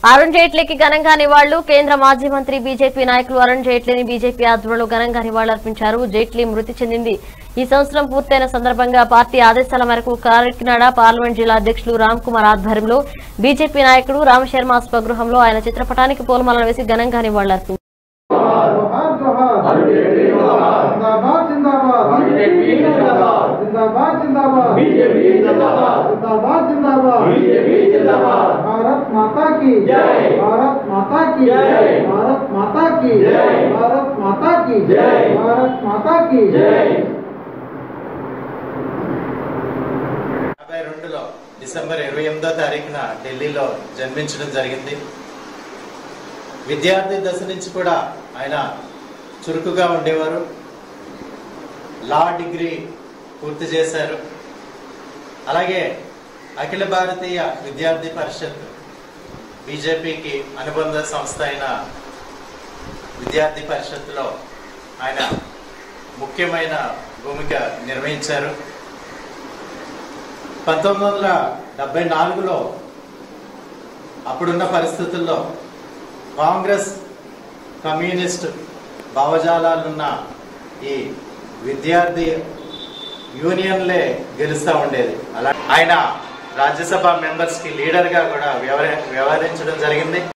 అరుణ్ జైట్లీకి ఘనంగా నివాళులు కేంద్ర మాజీ మంత్రి బీజేపీ నాయకులు అరుణ్ జైట్లీని బీజేపీ ఆధ్వర్యంలో ఘనంగా నివాళులర్పించారు జైట్లీ మృతి చెందింది ఈ సంవత్సరం పూర్తయిన సందర్భంగా పార్టీ ఆదేశాల మేరకు కాకినాడ పార్లమెంట్ జిల్లా అధ్యక్షులు రామ్ కుమార్ ఆధ్వర్యంలో బీజేపీ నాయకుడు రామశర్మ స్వగృహంలో ఆయన చిత్రపటానికి పూలమాలలు వేసి ఘనంగా నివాళులర్పించారు जोहार जोहार जिंदाबाद जिंदाबाद जिंदाबाद जिंदाबाद जिंदाबाद भारत माता की भारत माता की भारत माता की भारत माता की भारत माता की యాభై రెండులో డిసెంబర్ ఇరవై ఎనిమిదో తారీఖున ఢిల్లీలో జన్మించడం జరిగింది విద్యార్థి దశ నుంచి కూడా ఆయన చురుకుగా ఉండేవారు లా డిగ్రీ పూర్తి చేశారు అలాగే అఖిల భారతీయ విద్యార్థి పరిషత్ బీజేపీకి అనుబంధ సంస్థ అయిన విద్యార్థి పరిషత్తులో ఆయన ముఖ్యమైన భూమిక నిర్వహించారు పంతొమ్మిది వందల డెబ్బై నాలుగులో అప్పుడున్న పరిస్థితుల్లో కాంగ్రెస్ కమ్యూనిస్ట్ భావజాలాలున్న ఈ విద్యార్థి యూనియన్లే గెలుస్తూ ఉండేది అలా ఆయన రాజ్యసభ మెంబర్స్కి లీడర్గా కూడా వ్యవహరి వ్యవహరించడం జరిగింది